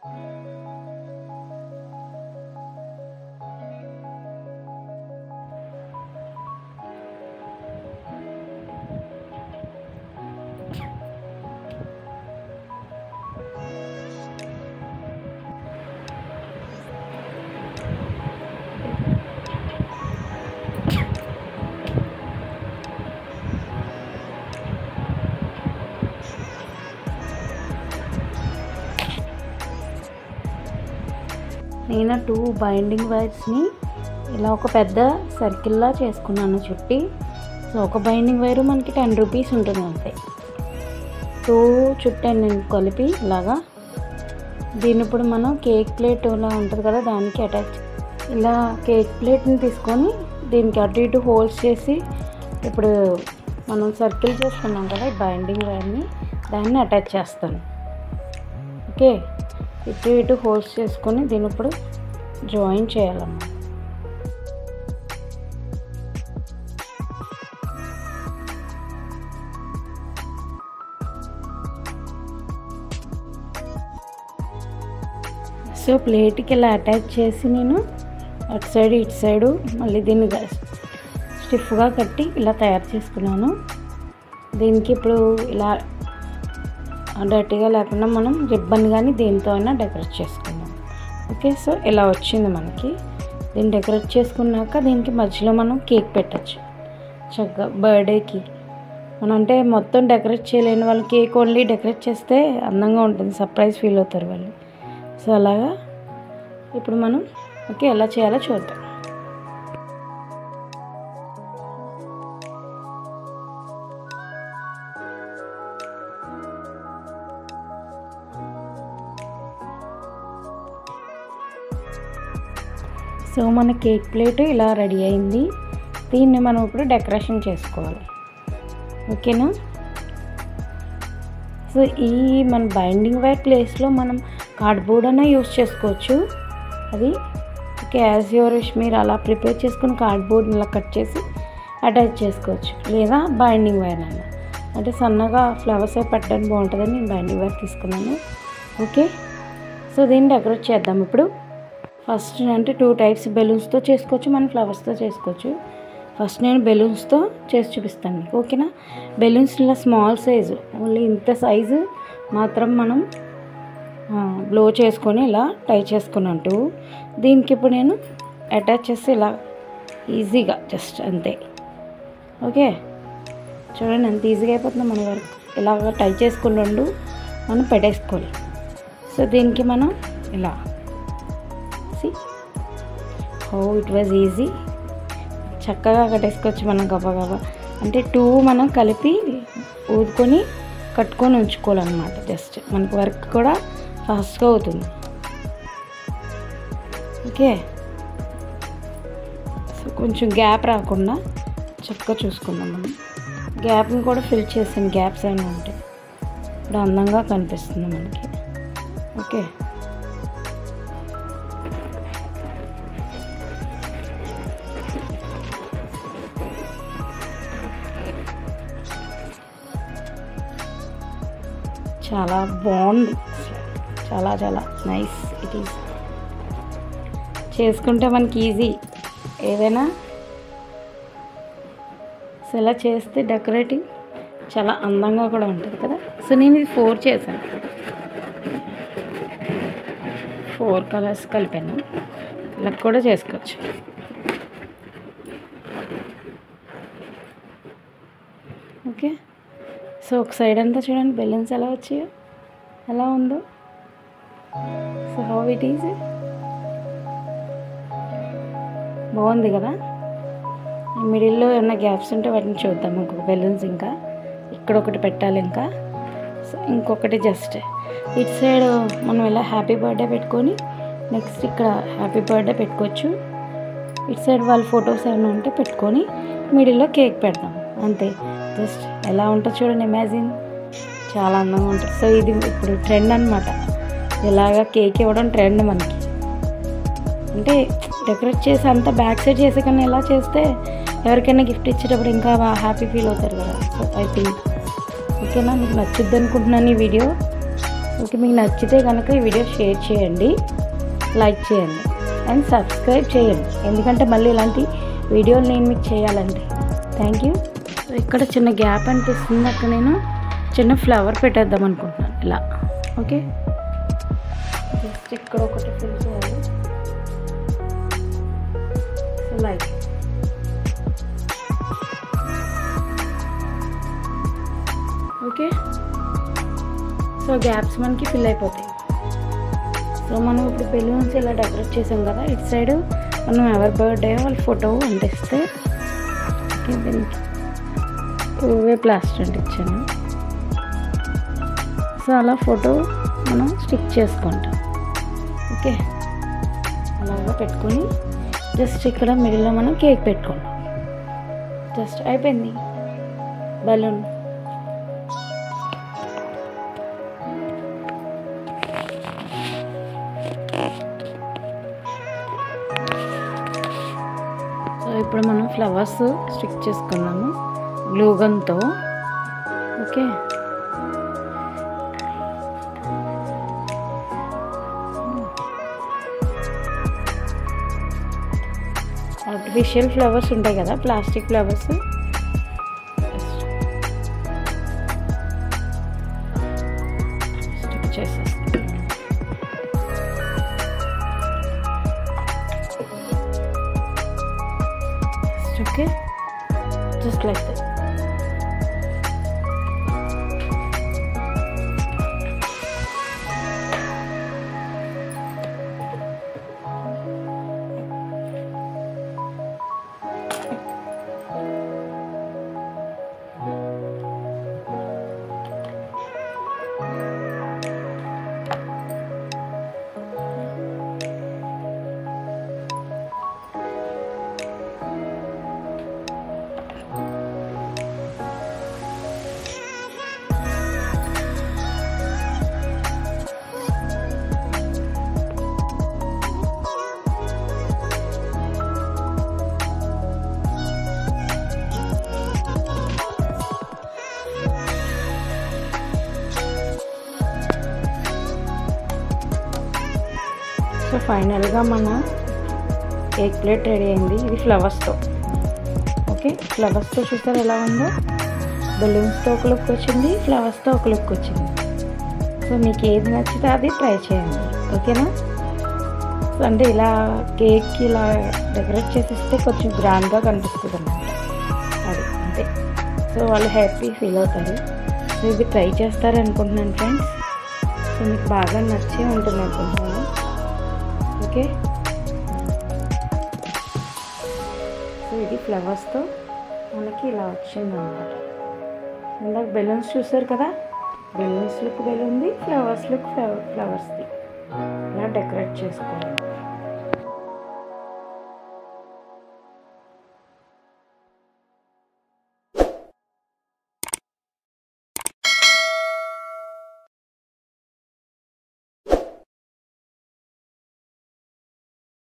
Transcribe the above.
నేను two binding వైర్స్ని ఇలా ఒక పెద్ద సర్కిల్లా చేసుకున్నాను చుట్టి సో ఒక బైండింగ్ వైరు మనకి టెన్ రూపీస్ ఉంటుంది అంతే టూ చుట్టాను నేను కలిపి ఇలాగా దీన్ని ఇప్పుడు మనం కేక్ ప్లేట్ ఇలా ఉంటుంది కదా దానికి అటాచ్ ఇలా కేక్ ప్లేట్ని తీసుకొని దీనికి అటు ఇటు హోల్స్ చేసి ఇప్పుడు మనం సర్కిల్ చేసుకున్నాం కదా ఈ బైండింగ్ వైర్ని దాన్ని అటాచ్ చేస్తాను ఓకే ఇటు ఇటు హోల్స్ చేసుకొని దీన్ని ఇప్పుడు జాయిన్ చేయాలన్నమాట సో ప్లేట్కి ఇలా అటాచ్ చేసి నేను అటు సైడ్ ఇటు సైడు మళ్ళీ దీన్ని స్టిఫ్గా కట్టి ఇలా తయారు చేసుకున్నాను దీనికి ఇప్పుడు ఇలా డర్టీగా లేకుండా మనం రిబ్బన్ కానీ దేనితో అయినా డెకరేట్ చేసుకుందాం ఓకే సో ఇలా వచ్చింది మనకి దీన్ని డెకరేట్ చేసుకున్నాక దీనికి మధ్యలో మనం కేక్ పెట్టచ్చు చక్కగా బర్త్డేకి మనం అంటే మొత్తం డెకరేట్ చేయలేని వాళ్ళు కేక్ ఓన్లీ డెకరేట్ చేస్తే అందంగా ఉంటుంది సర్ప్రైజ్ ఫీల్ అవుతారు వాళ్ళు సో అలాగా ఇప్పుడు మనం ఓకే ఎలా చేయాలో చూద్దాం సో మన కేక్ ప్లేట్ ఇలా రెడీ అయింది దీన్ని మనం ఇప్పుడు డెకరేషన్ చేసుకోవాలి ఓకేనా సో ఈ మన బైండింగ్ వైర్ ప్లేస్లో మనం కార్డ్బోర్డ్ అయినా యూస్ చేసుకోవచ్చు అది ఓకే యాజ్ యువర్ విష్ మీరు అలా ప్రిపేర్ చేసుకుని కార్డ్బోర్డ్ని ఇలా కట్ చేసి అటాచ్ చేసుకోవచ్చు లేదా బైండింగ్ వైర్ అయినా అంటే సన్నగా ఫ్లవర్స్ అవి పెట్టడానికి బాగుంటుందని నేను బైండింగ్ వైర్ తీసుకున్నాను ఓకే సో దీన్ని డెకరేట్ చేద్దాం ఇప్పుడు ఫస్ట్ అంటే టూ టైప్స్ బెలూన్స్తో చేసుకోవచ్చు మనం ఫ్లవర్స్తో చేసుకోవచ్చు ఫస్ట్ నేను బెలూన్స్తో చేసి చూపిస్తాను మీకు ఓకేనా బెలూన్స్ ఇలా స్మాల్ సైజు ఓన్లీ ఇంత సైజు మాత్రం మనం బ్లో చేసుకొని ఇలా టై చేసుకున్నట్టు దీనికి ఇప్పుడు నేను అటాచ్ చేసి ఇలా ఈజీగా జస్ట్ అంతే ఓకే చూడండి ఎంత ఈజీగా అయిపోతుందో మన వర్క్ ఇలాగ టై చేసుకుని రెండు మనం పెట్టేసుకోవాలి సో దీనికి మనం ఇలా see how it was easy చక్కగా కట్టేసుకోవచ్చు మనం గబగబా అంటే టూ మనం కలిపి ఊదుకొని కట్టుకొని ఉంచుకోవాలన్నమాట జస్ట్ మనకు వర్క్ కూడా ఫాస్ట్గా అవుతుంది ఓకే సో కొంచెం గ్యాప్ రాకుండా చక్కగా చూసుకుందాం మనం గ్యాప్ని కూడా ఫిల్ చేసాను గ్యాప్స్ అయినా ఉంటాయి ఇప్పుడు అందంగా కనిపిస్తుంది మనకి ఓకే చాలా బాగుంది చాలా చాలా నైస్ ఇట్ ఈస్ చేసుకుంటే మనకి ఈజీ ఏదైనా సో ఇలా చేస్తే డెకరేటింగ్ చాలా అందంగా కూడా ఉంటుంది కదా సో నేను ఇది ఫోర్ చేశాను ఫోర్ కలర్స్ కలిపాను ఇలా కూడా చేసుకోవచ్చు ఓకే సో ఒక సైడ్ అంతా చూడండి బెలూన్స్ ఎలా వచ్చాయో ఎలా ఉందో సో హౌ ఇట్ ఈజ్ బాగుంది కదా మిడిల్లో ఏమైనా గ్యాప్స్ ఉంటే వాటిని చూద్దాం ఇంకొక బెలూన్స్ ఇంకా ఇక్కడ ఒకటి పెట్టాలి ఇంకా సో ఇంకొకటి జస్ట్ ఇటు సైడ్ మనం ఇలా హ్యాపీ బర్త్డే పెట్టుకొని నెక్స్ట్ ఇక్కడ హ్యాపీ బర్త్డే పెట్టుకోవచ్చు ఇటు సైడ్ వాళ్ళ ఫొటోస్ ఏమైనా ఉంటే పెట్టుకొని మిడిల్లో కేక్ పెడదాం అంతే జస్ట్ ఎలా ఉంటుందో చూడండి ఇమాజిన్ చాలా అందంగా ఉంటుంది సో ఇది ఇప్పుడు ట్రెండ్ అనమాట ఇలాగా కేక్ ఇవ్వడం ట్రెండ్ మనకి అంటే డెకరేట్ చేసి అంతా బ్యాక్ సైడ్ చేసే కన్నా ఇలా చేస్తే ఎవరికైనా గిఫ్ట్ ఇచ్చేటప్పుడు ఇంకా హ్యాపీ ఫీల్ అవుతారు కదా సో ఐ థింక్ ఓకేనా మీకు నచ్చుద్ది అనుకుంటున్నాను ఈ వీడియో ఓకే మీకు నచ్చితే కనుక ఈ వీడియో షేర్ చేయండి లైక్ చేయండి అండ్ సబ్స్క్రైబ్ చేయండి ఎందుకంటే మళ్ళీ ఇలాంటి వీడియోలు నేను మీకు చేయాలండి థ్యాంక్ యూ ఇక్కడ చిన్న గ్యాప్ అనిపిస్తుంది అక్కడ నేను చిన్న ఫ్లవర్ పెట్టేద్దాం అనుకుంటున్నాను ఇలా ఓకే జస్ట్ ఇక్కడ ఒకటి ఫిల్ చేయాలి so like okay so gaps మనకి ఫిల్ అయిపోతాయి సో మనం ఇప్పుడు బెలూన్స్ ఇలా డెకరేట్ చేసాం కదా ఇటు సైడ్ మనం ఎవరి బర్త్డే వాళ్ళ ఫోటో అంటిస్తే ఓకే దీనికి పువ్వే ప్లాస్టర్ అంటించాను సో అలా ఫోటో మనం స్టిక్ చేసుకుంటాం ఓకే అలాగా పెట్టుకొని జస్ట్ ఇక్కడ మిడిల్లో మనం కేక్ పెట్టుకుంటాం జస్ట్ అయిపోయింది బలూన్ సో ఇప్పుడు మనం ఫ్లవర్స్ స్టిక్ చేసుకున్నాము గ్లూగన్తో ఓకే ఆర్టిఫిషియల్ ఫ్లవర్స్ ఉంటాయి కదా ప్లాస్టిక్ ఫ్లవర్స్ స్టిక్ చేసేస్తాం okay just like that so ఫైనల్గా మన ఎగ్ ప్లేట్ రెడీ అయింది ఇది ఫ్లవర్స్తో ఓకే ఫ్లవర్స్తో చూసారు ఎలా ఉందో బెలూన్స్తో ఒక లుక్ వచ్చింది ఫ్లవర్స్తో ఒక లుక్ వచ్చింది సో మీకు ఏది నచ్చితే అది ట్రై చేయండి ఓకేనా సో అంటే ఇలా కేక్కి ఇలా డెకరేట్ చేసిస్తే కొంచెం గ్రాండ్గా కనిపిస్తుంది అన్నమాట అది అంతే సో వాళ్ళు హ్యాపీ ఫీల్ అవుతారు సో ఇది ట్రై చేస్తారు అనుకుంటున్నాను ఫ్రెండ్స్ సో మీకు బాగా నచ్చే ఉంటుంది అనుకుంటున్నాను ఓకే సో ఇది ఫ్లవర్స్తో మనకి ఇలా వచ్చిందన్నమాట ఇందాక బెలూన్స్ చూసారు కదా బెలూన్స్ లుక్ బెలూన్ది ఫ్లవర్స్ లుక్ ఫ్లవర్స్ది ఇలా డెకరేట్ చేసుకోవాలి